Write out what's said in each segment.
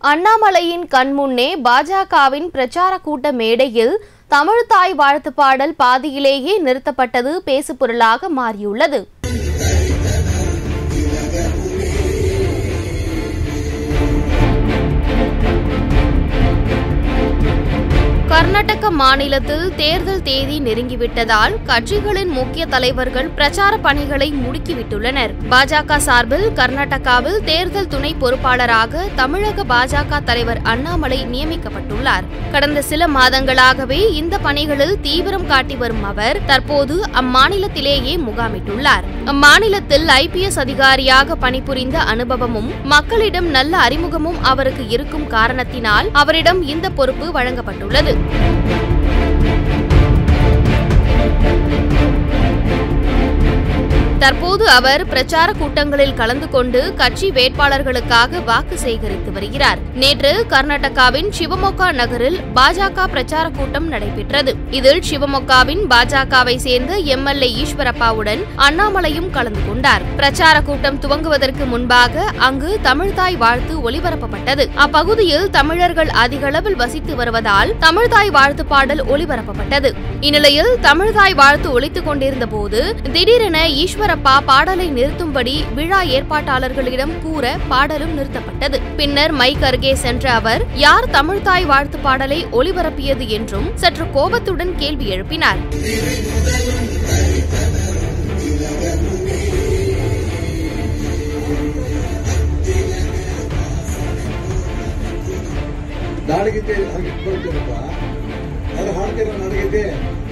அண்ணாமலையின் கண்முன்னே பாஜகவின் பிரச்சார கூட்ட மேடையில் தமிழ் தாய் வாழ்த்து பாடல் பாதியிலேயே நிறுத்தப்பட்டது பேசுபொருளாக மாறியுள்ளது கர்நாடக மாநிலத்தில் தேர்தல் தேதி நெருங்கிவிட்டதால் கட்சிகளின் முக்கிய தலைவர்கள் பிரச்சார பணிகளை முடுக்கிவிட்டுள்ளனர் பாஜக சார்பில் கர்நாடகாவில் தேர்தல் துணை பொறுப்பாளராக தமிழக பாஜக தலைவர் அண்ணாமலை நியமிக்கப்பட்டுள்ளார் கடந்த சில மாதங்களாகவே இந்த பணிகளில் தீவிரம் காட்டி வரும் அவர் தற்போது அம்மாநிலத்திலேயே முகாமிட்டுள்ளார் அம்மாநிலத்தில் ஐபிஎஸ் அதிகாரியாக பணிபுரிந்த அனுபவமும் மக்களிடம் நல்ல அறிமுகமும் அவருக்கு இருக்கும் காரணத்தினால் அவரிடம் இந்த பொறுப்பு வழங்கப்பட்டுள்ளது தற்போது அவர் பிரச்சார கூட்டங்களில் கலந்து கொண்டு கட்சி வேட்பாளர்களுக்காக வாக்கு சேகரித்து வருகிறார் நேற்று கர்நாடகாவின் சிவமொக்கா நகரில் பாஜக பிரச்சார கூட்டம் நடைபெற்றது இதில் சிவமொக்காவின் பாஜகவை சேர்ந்த எம்எல்ஏ ஈஸ்வரப்பாவுடன் அண்ணாமலையும் கலந்து கொண்டார் பிரச்சார கூட்டம் துவங்குவதற்கு முன்பாக அங்கு தமிழ்தாய் வாழ்த்து ஒலிபரப்பப்பட்டது அப்பகுதியில் தமிழர்கள் அதிகளவில் வசித்து வருவதால் தமிழ்தாய் வாழ்த்து பாடல் ஒலிபரப்பப்பட்டது இந்நிலையில் தமிழ்தாய் வாழ்த்து ஒலித்துக் கொண்டிருந்த போது திடீரென ஈஸ்வரப்பா பாடலை நிறுத்தும்படி விழா ஏற்பாட்டாளர்களிடம் கூற பாடலும் நிறுத்தப்பட்டது பின்னர் மைக் அருகே சென்ற அவர் யார் தமிழ்தாய் வாழ்த்து பாடலை ஒலிபரப்பியது என்றும் சற்று கோபத்துடன் கேள்வி எழுப்பினார் ನಾಡಗೀತೆ ಬರ್ತೀರಪ್ಪ ಅದು ಹಾಡ್ತೀರ ನಾಡಗೀತೆ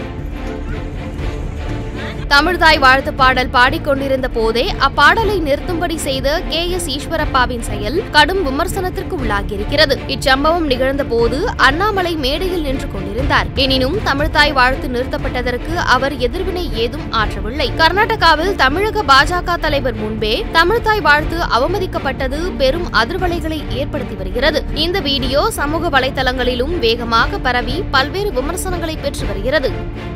தமிழ்தாய் வாழ்த்து பாடல் பாடிக்கொண்டிருந்த போதே அப்பாடலை நிறுத்தும்படி செய்த கே எஸ் ஈஸ்வரப்பாவின் செயல் கடும் விமர்சனத்திற்கு உள்ளாகியிருக்கிறது இச்சம்பவம் நிகழ்ந்த போது அண்ணாமலை மேடையில் நின்று கொண்டிருந்தார் எனினும் தமிழ்தாய் வாழ்த்து நிறுத்தப்பட்டதற்கு அவர் எதிர்வினை ஏதும் ஆற்றவில்லை கர்நாடகாவில் தமிழக பாஜக தலைவர் முன்பே தமிழ்தாய் வாழ்த்து அவமதிக்கப்பட்டது பெரும் அதிர்வலைகளை ஏற்படுத்தி வருகிறது இந்த வீடியோ சமூக வலைதளங்களிலும் வேகமாக பரவி பல்வேறு விமர்சனங்களை பெற்று வருகிறது